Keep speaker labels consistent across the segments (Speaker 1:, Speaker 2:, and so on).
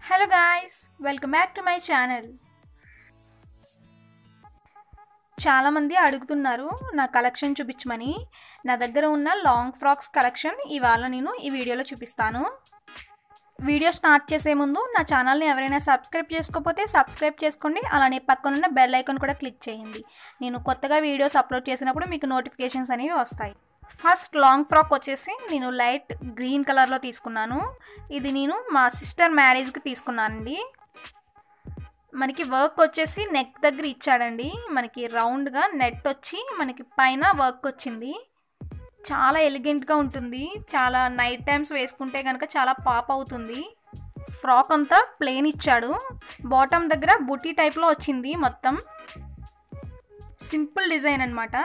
Speaker 1: hello guys welcome back to my channel చాలామంది అడుగుతున్నారు నా కలెక్షన్ చూపించమని నా దగ్గర ఉన్న లాంగ్ ఫ్రాక్స్ కలెక్షన్ ఇవాళ నేను ఈ వీడియోలో చూపిస్తాను వీడియో స్టార్ట్ చేసే ముందు నా ఛానల్ని ఎవరైనా సబ్స్క్రైబ్ చేసుకోకపోతే సబ్స్క్రైబ్ చేసుకోండి అలానే పక్కనున్న బెల్ ఐకాన్ కూడా క్లిక్ చేయండి నేను కొత్తగా వీడియోస్ అప్లోడ్ చేసినప్పుడు మీకు నోటిఫికేషన్స్ అనేవి వస్తాయి ఫస్ట్ లాంగ్ ఫ్రాక్ వచ్చేసి నేను లైట్ గ్రీన్ కలర్లో తీసుకున్నాను ఇది నేను మా సిస్టర్ మ్యారేజ్కి తీసుకున్నానండి మనకి వర్క్ వచ్చేసి నెక్ దగ్గర ఇచ్చాడండి మనకి రౌండ్గా నెట్ వచ్చి మనకి పైన వర్క్ వచ్చింది చాలా ఎలిగెంట్గా ఉంటుంది చాలా నైట్ టైమ్స్ వేసుకుంటే కనుక చాలా పాప్ అవుతుంది ఫ్రాక్ అంతా ప్లెయిన్ ఇచ్చాడు బాటమ్ దగ్గర బుటీ టైప్లో వచ్చింది మొత్తం సింపుల్ డిజైన్ అనమాట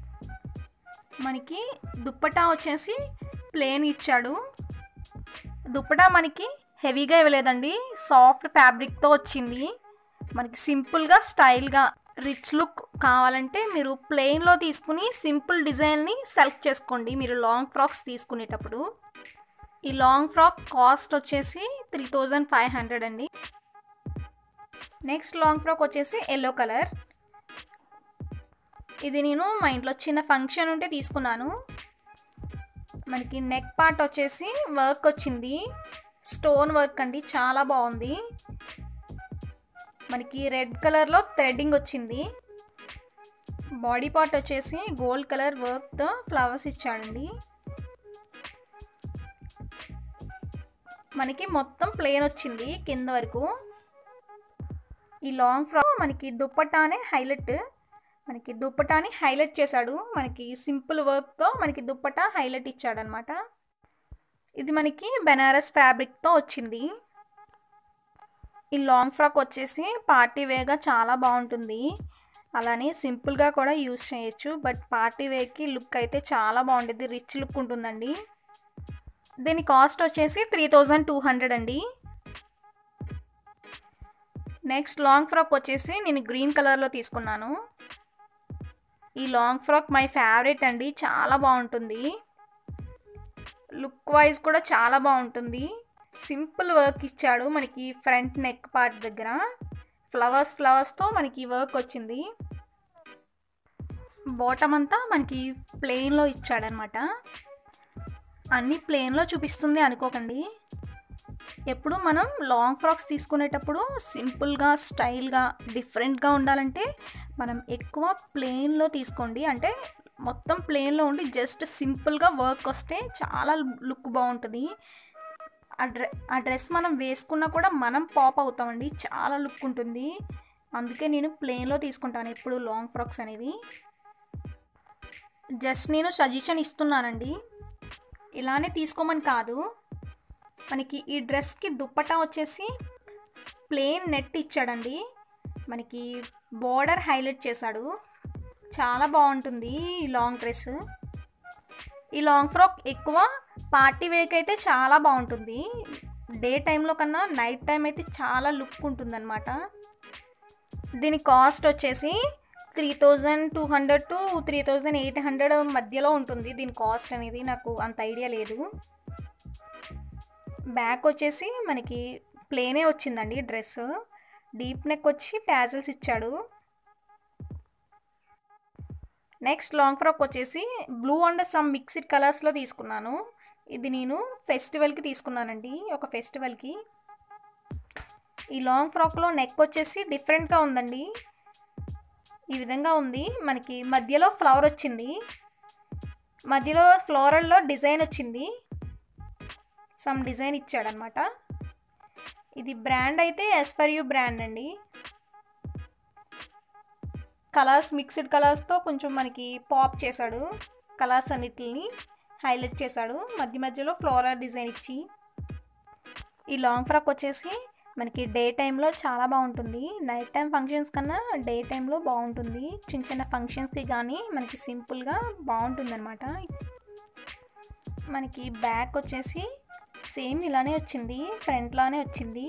Speaker 1: మనకి దుప్పటా వచ్చేసి ప్లెయిన్ ఇచ్చాడు దుప్పటా మనకి హెవీగా ఇవ్వలేదండి సాఫ్ట్ ఫ్యాబ్రిక్తో వచ్చింది మనకి సింపుల్గా స్టైల్గా రిచ్ లుక్ కావాలంటే మీరు ప్లెయిన్లో తీసుకుని సింపుల్ డిజైన్ని సెలెక్ట్ చేసుకోండి మీరు లాంగ్ ఫ్రాక్స్ తీసుకునేటప్పుడు ఈ లాంగ్ ఫ్రాక్ కాస్ట్ వచ్చేసి త్రీ థౌజండ్ ఫైవ్ హండ్రెడ్ అండి నెక్స్ట్ లాంగ్ ఫ్రాక్ వచ్చేసి ఎల్లో కలర్ ఇది నేను మా ఇంట్లో చిన్న ఫంక్షన్ ఉంటే తీసుకున్నాను మనకి నెక్ పార్ట్ వచ్చేసి వర్క్ వచ్చింది స్టోన్ వర్క్ అండి చాలా బాగుంది మనకి రెడ్ కలర్లో థ్రెడ్డింగ్ వచ్చింది బాడీ పార్ట్ వచ్చేసి గోల్డ్ కలర్ వర్క్తో ఫ్లవర్స్ ఇచ్చాడండి మనకి మొత్తం ప్లేన్ వచ్చింది కింద వరకు ఈ లాంగ్ ఫ్రాక్ మనకి దుప్పటానే హైలైట్ మనకి దుప్పటాని హైలైట్ చేశాడు మనకి సింపుల్ వర్క్తో మనకి దుప్పటా హైలైట్ ఇచ్చాడనమాట ఇది మనకి బెనారస్ ఫ్యాబ్రిక్తో వచ్చింది ఈ లాంగ్ ఫ్రాక్ వచ్చేసి పార్టీ వేగా చాలా బాగుంటుంది అలానే సింపుల్గా కూడా యూస్ చేయొచ్చు బట్ పార్టీ వేకి లుక్ అయితే చాలా బాగుంటుంది రిచ్ లుక్ ఉంటుందండి దీని కాస్ట్ వచ్చేసి త్రీ థౌజండ్ టూ హండ్రెడ్ అండి నెక్స్ట్ లాంగ్ ఫ్రాక్ వచ్చేసి నేను గ్రీన్ కలర్లో తీసుకున్నాను ఈ లాంగ్ ఫ్రాక్ మై ఫేవరెట్ అండి చాలా బాగుంటుంది లుక్ వైజ్ కూడా చాలా బాగుంటుంది సింపుల్ వర్క్ ఇచ్చాడు మనకి ఫ్రంట్ నెక్ పార్ట్ దగ్గర ఫ్లవర్స్ ఫ్లవర్స్తో మనకి వర్క్ వచ్చింది బాటమ్ అంతా మనకి ప్లెయిన్లో ఇచ్చాడనమాట అన్నీ ప్లెయిన్లో చూపిస్తుంది అనుకోకండి ఎప్పుడు మనం లాంగ్ ఫ్రాక్స్ తీసుకునేటప్పుడు సింపుల్గా స్టైల్గా డిఫరెంట్గా ఉండాలంటే మనం ఎక్కువ ప్లెయిన్లో తీసుకోండి అంటే మొత్తం ప్లెయిన్లో ఉండి జస్ట్ సింపుల్గా వర్క్ వస్తే చాలా లుక్ బాగుంటుంది ఆ డ్రె ఆ డ్రెస్ మనం వేసుకున్నా కూడా మనం పాప్ అవుతామండి చాలా లుక్ ఉంటుంది అందుకే నేను ప్లెయిన్లో తీసుకుంటాను ఎప్పుడు లాంగ్ ఫ్రాక్స్ అనేవి జస్ట్ నేను సజెషన్ ఇస్తున్నానండి ఇలానే తీసుకోమని కాదు మనకి ఈ డ్రెస్కి దుప్పటా వచ్చేసి ప్లెయిన్ నెట్ ఇచ్చాడండి మనకి బోర్డర్ హైలైట్ చేశాడు చాలా బాగుంటుంది ఈ లాంగ్ డ్రెస్ ఈ లాంగ్ ఫ్రాక్ ఎక్కువ పార్టీ వేక్ అయితే చాలా బాగుంటుంది డే టైంలో కన్నా నైట్ టైం అయితే చాలా లుక్ ఉంటుందన్నమాట దీని కాస్ట్ వచ్చేసి three thousand two hundred to three thousand eight hundred మధ్యలో ఉంటుంది దీని కాస్ట్ అనేది నాకు అంత ఐడియా లేదు బ్యాక్ వచ్చేసి మనకి ప్లేనే వచ్చిందండి డ్రెస్ డీప్ నెక్ వచ్చి ట్యాజల్స్ ఇచ్చాడు నెక్స్ట్ లాంగ్ ఫ్రాక్ వచ్చేసి బ్లూ అండ్ సమ్ మిక్స్డ్ కలర్స్లో తీసుకున్నాను ఇది నేను ఫెస్టివల్కి తీసుకున్నానండి ఒక ఫెస్టివల్కి ఈ లాంగ్ ఫ్రాక్లో నెక్ వచ్చేసి డిఫరెంట్గా ఉందండి ఈ విధంగా ఉంది మనకి మధ్యలో ఫ్లవర్ వచ్చింది మధ్యలో ఫ్లోరల్లో డిజైన్ వచ్చింది సమ్ డిజైన్ ఇచ్చాడనమాట ఇది బ్రాండ్ అయితే ఎస్పర్యూ బ్రాండ్ అండి కలర్స్ మిక్స్డ్ కలర్స్తో కొంచెం మనకి పాప్ చేశాడు కలర్స్ అన్నిటిని హైలైట్ చేశాడు మధ్య మధ్యలో ఫ్లోరల్ డిజైన్ ఇచ్చి ఈ లాంగ్ ఫ్రాక్ వచ్చేసి మనకి డే టైంలో చాలా బాగుంటుంది నైట్ టైం ఫంక్షన్స్ కన్నా డే టైంలో బాగుంటుంది చిన్న చిన్న ఫంక్షన్స్కి కానీ మనకి సింపుల్గా బాగుంటుంది అనమాట మనకి బ్యాక్ వచ్చేసి సేమ్ ఇలానే వచ్చింది ఫ్రంట్లానే వచ్చింది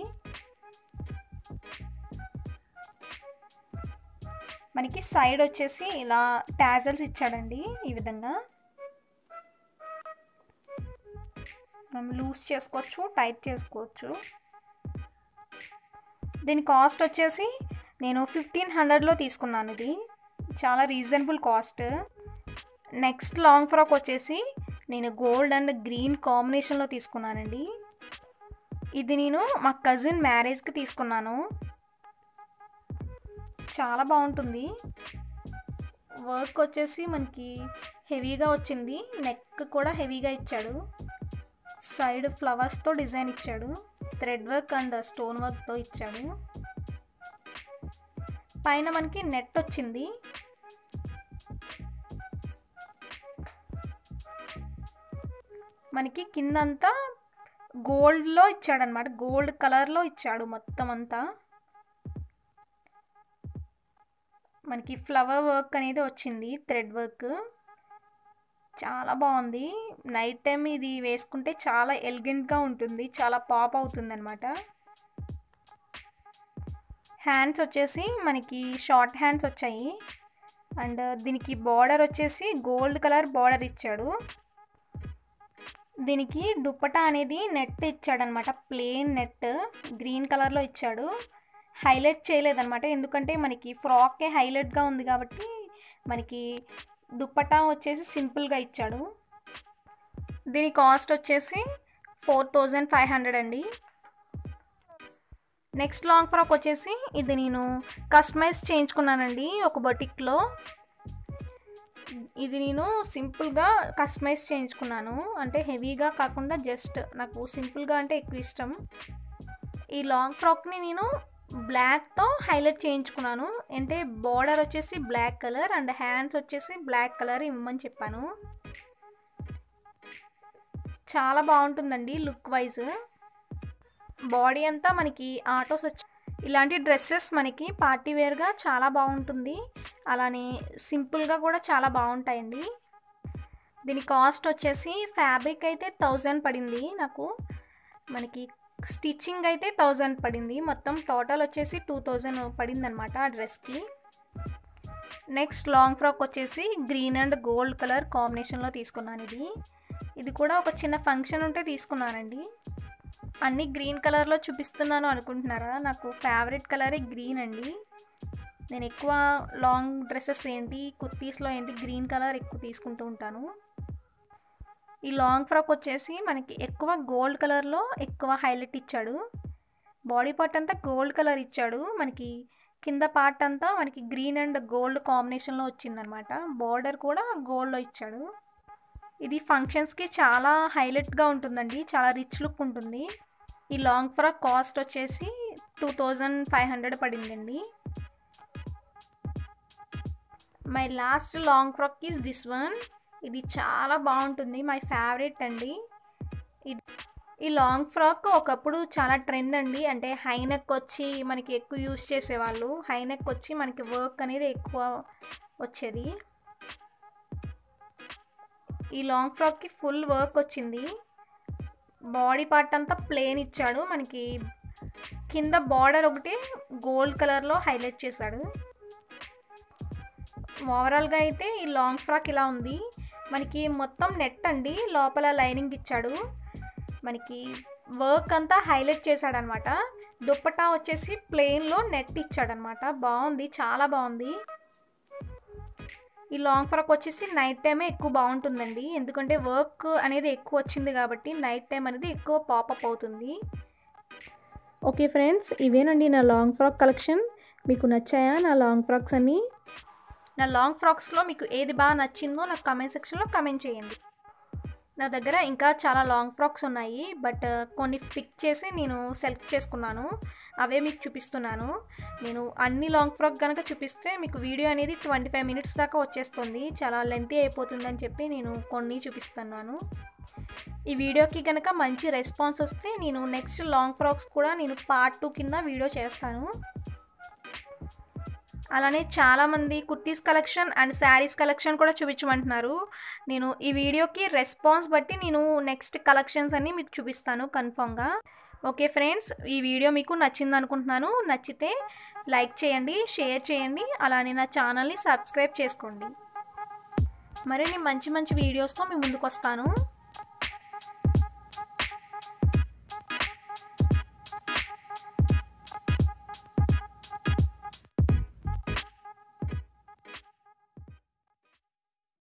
Speaker 1: మనకి సైడ్ వచ్చేసి ఇలా ట్యాజల్స్ ఇచ్చాడండి ఈ విధంగా మనం లూజ్ చేసుకోవచ్చు టైట్ చేసుకోవచ్చు దీని కాస్ట్ వచ్చేసి నేను ఫిఫ్టీన్ హండ్రెడ్లో తీసుకున్నాను ఇది చాలా reasonable cost next long frock వచ్చేసి నేను గోల్డ్ అండ్ గ్రీన్ కాంబినేషన్లో తీసుకున్నానండి ఇది నేను మా కజిన్ మ్యారేజ్కి తీసుకున్నాను చాలా బాగుంటుంది వర్క్ వచ్చేసి మనకి హెవీగా వచ్చింది నెక్ కూడా హెవీగా ఇచ్చాడు సైడ్ ఫ్లవర్స్తో డిజైన్ ఇచ్చాడు థ్రెడ్ వర్క్ అండ్ స్టోన్ వర్క్తో ఇచ్చాడు పైన మనకి నెట్ వచ్చింది మనకి కిందంతా గోల్డ్లో ఇచ్చాడనమాట గోల్డ్ కలర్లో ఇచ్చాడు మొత్తం అంతా మనకి ఫ్లవర్ వర్క్ అనేది వచ్చింది థ్రెడ్ వర్క్ చాలా బాగుంది నైట్ టైం ఇది వేసుకుంటే చాలా ఎలిగెంట్గా ఉంటుంది చాలా పాప్ అవుతుంది అనమాట హ్యాండ్స్ వచ్చేసి మనకి షార్ట్ హ్యాండ్స్ వచ్చాయి అండ్ దీనికి బార్డర్ వచ్చేసి గోల్డ్ కలర్ బార్డర్ ఇచ్చాడు దీనికి దుప్పటా అనేది నెట్ ఇచ్చాడనమాట ప్లెయిన్ నెట్ గ్రీన్ కలర్లో ఇచ్చాడు హైలైట్ చేయలేదన్నమాట ఎందుకంటే మనకి ఫ్రాకే హైలైట్గా ఉంది కాబట్టి మనకి దుప్పటా వచ్చేసి సింపుల్గా ఇచ్చాడు దీని కాస్ట్ వచ్చేసి ఫోర్ థౌజండ్ ఫైవ్ హండ్రెడ్ అండి నెక్స్ట్ లాంగ్ ఫ్రాక్ వచ్చేసి ఇది నేను కస్టమైజ్ చేయించుకున్నానండి ఒక బొటిక్లో ఇది నేను సింపుల్గా కస్టమైజ్ చేయించుకున్నాను అంటే హెవీగా కాకుండా జస్ట్ నాకు సింపుల్గా అంటే ఎక్కువ ఇష్టం ఈ లాంగ్ ఫ్రాక్ని నేను బ్లాక్తో హైలైట్ చేయించుకున్నాను అంటే బార్డర్ వచ్చేసి బ్లాక్ కలర్ అండ్ హ్యాండ్స్ వచ్చేసి బ్లాక్ కలర్ ఇవ్వమని చెప్పాను చాలా బాగుంటుందండి లుక్ వైజ్ బాడీ అంతా మనకి ఆటోస్ వచ్చి ఇలాంటి డ్రెస్సెస్ మనకి పార్టీ వేర్గా చాలా బాగుంటుంది అలానే సింపుల్గా కూడా చాలా బాగుంటాయండి దీని కాస్ట్ వచ్చేసి ఫ్యాబ్రిక్ అయితే థౌజండ్ పడింది నాకు మనకి స్టిచ్చింగ్ అయితే థౌజండ్ పడింది మొత్తం టోటల్ వచ్చేసి టూ థౌజండ్ పడింది అనమాట ఆ డ్రెస్కి నెక్స్ట్ లాంగ్ ఫ్రాక్ వచ్చేసి గ్రీన్ అండ్ గోల్డ్ కలర్ కాంబినేషన్లో తీసుకున్నాను ఇది ఇది కూడా ఒక చిన్న ఫంక్షన్ ఉంటే తీసుకున్నానండి అన్ని గ్రీన్ కలర్లో చూపిస్తున్నాను అనుకుంటున్నారా నాకు ఫేవరెట్ కలరే గ్రీన్ అండి నేను ఎక్కువ లాంగ్ డ్రెస్సెస్ ఏంటి కుర్తీస్లో ఏంటి గ్రీన్ కలర్ ఎక్కువ తీసుకుంటూ ఉంటాను ఈ లాంగ్ ఫ్రాక్ వచ్చేసి మనకి ఎక్కువ గోల్డ్ కలర్లో ఎక్కువ హైలైట్ ఇచ్చాడు బాడీ పార్ట్ అంతా గోల్డ్ కలర్ ఇచ్చాడు మనకి కింద పార్ట్ అంతా మనకి గ్రీన్ అండ్ గోల్డ్ కాంబినేషన్లో వచ్చిందనమాట బార్డర్ కూడా గోల్డ్లో ఇచ్చాడు ఇది ఫంక్షన్స్కి చాలా హైలైట్గా ఉంటుందండి చాలా రిచ్ లుక్ ఉంటుంది ఈ లాంగ్ ఫ్రాక్ కాస్ట్ వచ్చేసి టూ థౌజండ్ ఫైవ్ హండ్రెడ్ పడిందండి my last long frock is this one ఇది చాలా బాగుంటుంది మై ఫేవరెట్ అండి ఇది ఈ లాంగ్ ఫ్రాక్ ఒకప్పుడు చాలా ట్రెండ్ అండి అంటే హై నెక్ వచ్చి మనకి ఎక్కువ యూస్ చేసేవాళ్ళు హై నెక్ వచ్చి మనకి వర్క్ అనేది ఎక్కువ వచ్చేది ఈ లాంగ్ ఫ్రాక్కి ఫుల్ వర్క్ వచ్చింది బాడీ పార్ట్ అంతా ప్లేన్ ఇచ్చాడు మనకి కింద బార్డర్ ఒకటి గోల్డ్ కలర్లో హైలైట్ చేశాడు ఓవరాల్గా అయితే ఈ లాంగ్ ఫ్రాక్ ఇలా ఉంది మనకి మొత్తం నెట్ అండి లోపల లైనింగ్ ఇచ్చాడు మనకి వర్క్ అంతా హైలైట్ చేశాడనమాట దుప్పటా వచ్చేసి ప్లెయిన్లో నెట్ ఇచ్చాడనమాట బాగుంది చాలా బాగుంది ఈ లాంగ్ ఫ్రాక్ వచ్చేసి నైట్ టైమే ఎక్కువ బాగుంటుందండి ఎందుకంటే వర్క్ అనేది ఎక్కువ వచ్చింది కాబట్టి నైట్ టైం అనేది ఎక్కువ పాపప్ అవుతుంది ఓకే ఫ్రెండ్స్ ఇవేనండి నా లాంగ్ ఫ్రాక్ కలెక్షన్ మీకు నచ్చాయా నా లాంగ్ ఫ్రాక్స్ అన్నీ నా లాంగ్ ఫ్రాక్స్లో మీకు ఏది బాగా నచ్చిందో నాకు కమెంట్ సెక్షన్లో కమెంట్ చేయండి నా దగ్గర ఇంకా చాలా లాంగ్ ఫ్రాక్స్ ఉన్నాయి బట్ కొన్ని పిక్ చేసి నేను సెలెక్ట్ చేసుకున్నాను అవే మీకు చూపిస్తున్నాను నేను అన్ని లాంగ్ ఫ్రాక్ కనుక చూపిస్తే మీకు వీడియో అనేది ట్వంటీ ఫైవ్ మినిట్స్ దాకా వచ్చేస్తుంది చాలా లెంతీ అయిపోతుందని చెప్పి నేను కొన్ని చూపిస్తున్నాను ఈ వీడియోకి కనుక మంచి రెస్పాన్స్ వస్తే నేను నెక్స్ట్ లాంగ్ ఫ్రాక్స్ కూడా నేను పార్ట్ టూ కింద వీడియో చేస్తాను అలానే చాలామంది kurtis collection and saris collection కూడా చూపించమంటున్నారు నేను ఈ వీడియోకి రెస్పాన్స్ బట్టి నేను నెక్స్ట్ కలెక్షన్స్ అన్నీ మీకు చూపిస్తాను కన్ఫామ్గా ఓకే ఫ్రెండ్స్ ఈ వీడియో మీకు నచ్చింది అనుకుంటున్నాను నచ్చితే లైక్ చేయండి షేర్ చేయండి అలానే నా ఛానల్ని సబ్స్క్రైబ్ చేసుకోండి మరిన్ని మంచి మంచి వీడియోస్తో మీ ముందుకు వస్తాను